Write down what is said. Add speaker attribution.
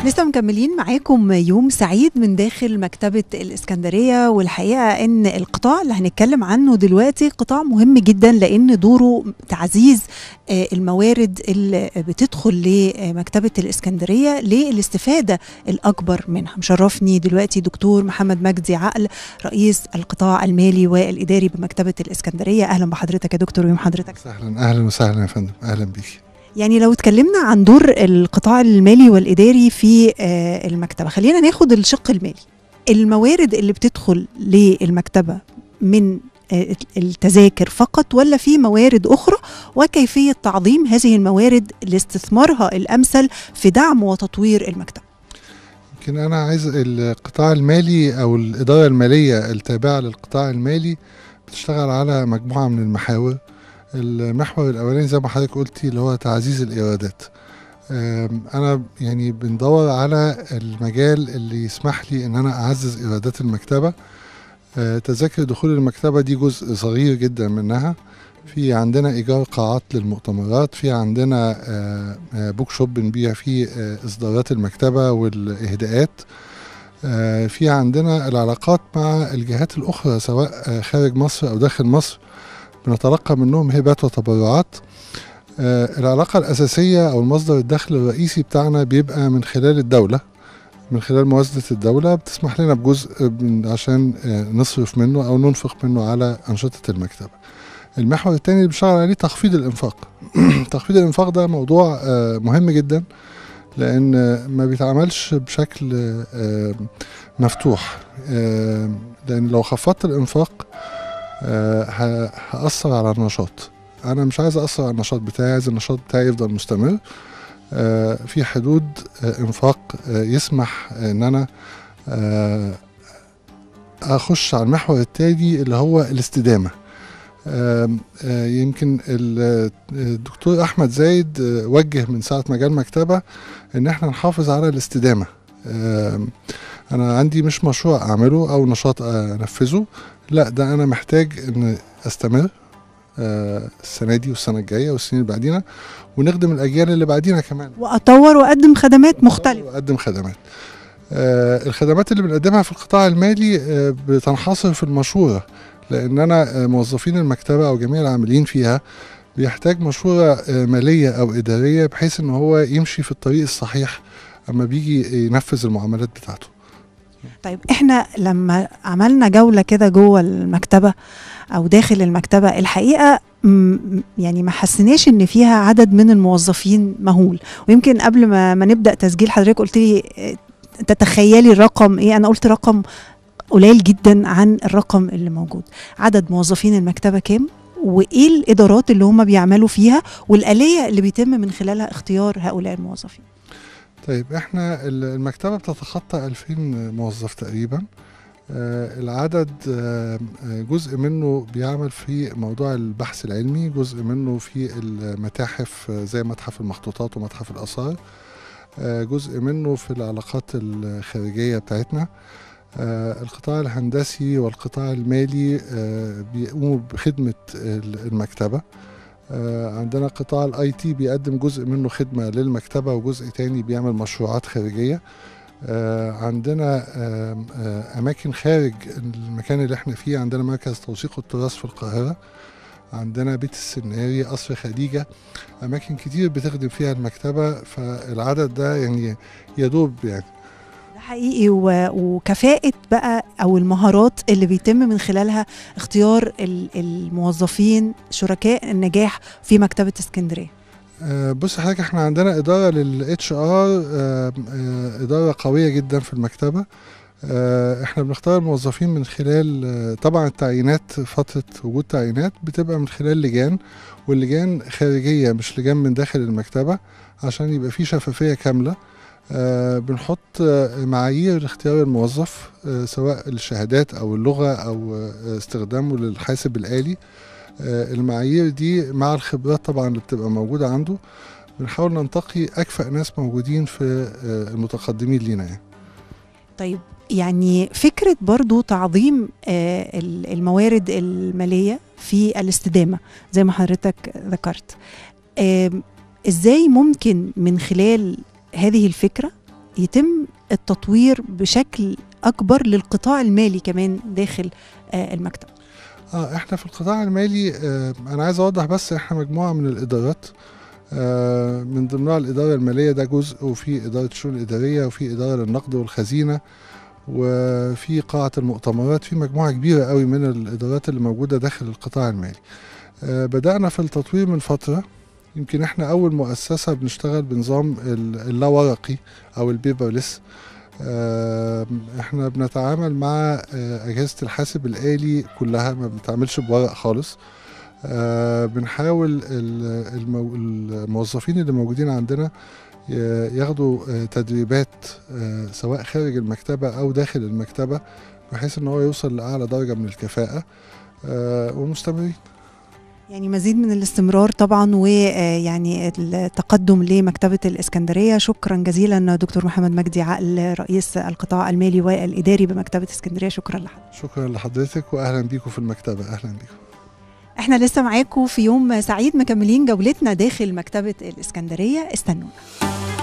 Speaker 1: لسه مكملين معاكم يوم سعيد من داخل مكتبة الإسكندرية والحقيقة إن القطاع اللي هنتكلم عنه دلوقتي قطاع مهم جدا لأن دوره تعزيز آه، الموارد اللي بتدخل لمكتبة الإسكندرية للاستفادة الأكبر منها مشرفني دلوقتي دكتور محمد مجدي عقل رئيس القطاع المالي والإداري بمكتبة الإسكندرية أهلا بحضرتك يا دكتور ويوم حضرتك
Speaker 2: اهلا اهلا وسهلا يا فندم اهلا بيكي
Speaker 1: يعني لو اتكلمنا عن دور القطاع المالي والإداري في آه، المكتبة خلينا ناخد الشق المالي الموارد اللي بتدخل للمكتبة من آه، التذاكر فقط ولا في موارد أخرى وكيفية تعظيم هذه الموارد لاستثمارها الأمثل في دعم وتطوير المكتبة
Speaker 2: يمكن انا عايز القطاع المالي او الاداره الماليه التابعه للقطاع المالي بتشتغل على مجموعه من المحاور المحور الاولاني زي ما حضرتك قلتي اللي هو تعزيز الايرادات أم، انا يعني بندور على المجال اللي يسمح لي ان انا اعزز ايرادات المكتبه أه، تذاكر دخول المكتبه دي جزء صغير جدا منها في عندنا ايجار قاعات للمؤتمرات في عندنا أه، أه، بوك شوب بنبيع فيه أه، اصدارات المكتبه والاهداءات أه، في عندنا العلاقات مع الجهات الاخرى سواء أه، خارج مصر او داخل مصر بنتلقى منهم هبات وتبرعات آه، العلاقة الأساسية أو المصدر الدخل الرئيسي بتاعنا بيبقى من خلال الدولة من خلال موازنة الدولة بتسمح لنا بجزء من- عشان آه، نصرف منه أو ننفق منه على أنشطة المكتبة المحور الثاني اللي بنشتغل عليه تخفيض الإنفاق تخفيض الإنفاق ده موضوع آه، مهم جدا لأن آه، ما بيتعملش بشكل آه، مفتوح آه، لأن لو خفضت الإنفاق آه، ه- هأثر على النشاط أنا مش عايز أثر على النشاط بتاعي عايز النشاط بتاعي يفضل مستمر آه، في حدود آه، إنفاق آه، يسمح إن أنا آه، أخش على المحور التالي اللي هو الاستدامة آم، آه، يمكن ال- الدكتور أحمد زايد آه، وجه من ساعة ما جه المكتبة إن إحنا نحافظ على الاستدامة آم، أنا عندي مش مشروع أعمله أو نشاط أنفذه لا ده انا محتاج ان استمر آه، السنه دي والسنه الجايه والسنين اللي بعدينا ونخدم الاجيال اللي بعدينا كمان
Speaker 1: وأطور وأقدم خدمات مختلفة
Speaker 2: واقدم خدمات آه، الخدمات اللي بنقدمها في القطاع المالي آه، بتنحصر في المشوره لان انا آه، موظفين المكتبه او جميع العاملين فيها بيحتاج مشوره آه، ماليه او اداريه بحيث ان هو يمشي في الطريق الصحيح اما بيجي ينفذ المعاملات بتاعته
Speaker 1: طيب احنا لما عملنا جولة كده جوه المكتبة او داخل المكتبة الحقيقة م- يعني ما حسيناش ان فيها عدد من الموظفين مهول ويمكن قبل ما, ما نبدأ تسجيل حضرتك قلت لي اه، تتخيلي الرقم ايه انا قلت رقم قليل جدا عن الرقم اللي موجود عدد موظفين المكتبة كام وايه الادارات اللي هم بيعملوا فيها والآلية اللي بيتم من خلالها اختيار هؤلاء الموظفين
Speaker 2: طيب احنا ال- المكتبة بتتخطى 2000 موظف تقريبا آه، العدد آه، آه، جزء منه بيعمل في موضوع البحث العلمي جزء منه في المتاحف آه، زي متحف المخطوطات ومتحف الآثار آه، جزء منه في العلاقات الخارجية بتاعتنا آه، القطاع الهندسي والقطاع المالي آه، بيقوموا بخدمة ال- المكتبة آه، عندنا قطاع الاي تي بيقدم جزء منه خدمه للمكتبه وجزء تاني بيعمل مشروعات خارجيه آه، عندنا آم، آه، اماكن خارج المكان اللي احنا فيه عندنا مركز توثيق التراث في القاهره عندنا بيت السناري قصر خديجه اماكن كتير بتخدم فيها المكتبه فالعدد ده يعني يدوب يعني
Speaker 1: ده حقيقي و- وكفاءة بقى أو المهارات اللي بيتم من خلالها اختيار ال- الموظفين شركاء النجاح في مكتبة اسكندرية
Speaker 2: آه، بص حضرتك احنا عندنا اداره للاتش ار اداره قويه جدا في المكتبه آه، احنا بنختار الموظفين من خلال آه، طبعا التعيينات فتره وجود تعيينات بتبقى من خلال لجان واللجان خارجيه مش لجان من داخل المكتبه عشان يبقى في شفافيه كامله آه، بنحط آه، معايير لاختيار الموظف آه، سواء الشهادات او اللغه او آه، استخدامه للحاسب الالي آه، المعايير دي مع الخبرات طبعا اللي بتبقى موجودة عنده بنحاول ننتقي أكفأ ناس موجودين في آه، المتقدمين لينا يعني.
Speaker 1: طيب يعني فكرة برضو تعظيم آه، ال- الموارد المالية في الاستدامة زي ما حضرتك ذكرت آم، ازاي ممكن من خلال هذه الفكرة يتم التطوير بشكل اكبر للقطاع المالي كمان داخل آه، المكتب
Speaker 2: اه احنا في القطاع المالي آه انا عايز اوضح بس احنا مجموعه من الادارات آه من ضمنها الاداره الماليه ده جزء وفي اداره الشؤون الاداريه وفي اداره للنقد والخزينه وفي قاعه المؤتمرات في مجموعه كبيره قوي من الادارات اللي موجوده داخل القطاع المالي آه بدانا في التطوير من فتره يمكن احنا اول مؤسسه بنشتغل بنظام ال- اللا ورقي او البيبرلس آه، احنا بنتعامل مع آه، اجهزه الحاسب الالي كلها ما بنتعاملش بورق خالص آه، بنحاول ال- المو- الموظفين اللي موجودين عندنا ي- ياخدوا آه، تدريبات آه، سواء خارج المكتبه او داخل المكتبه بحيث ان هو يوصل لاعلى درجه من الكفاءه آه، ومستمرين
Speaker 1: يعني مزيد من الاستمرار طبعا ويعني التقدم لمكتبة الإسكندرية شكرا جزيلا دكتور محمد مجدي عقل رئيس القطاع المالي والإداري بمكتبة اسكندرية شكرا لحضرتك
Speaker 2: شكرا لحضرتك واهلا بيكم في المكتبه اهلا بيكم
Speaker 1: احنا لسه معاكم في يوم سعيد مكملين جولتنا داخل مكتبة الإسكندرية استنونا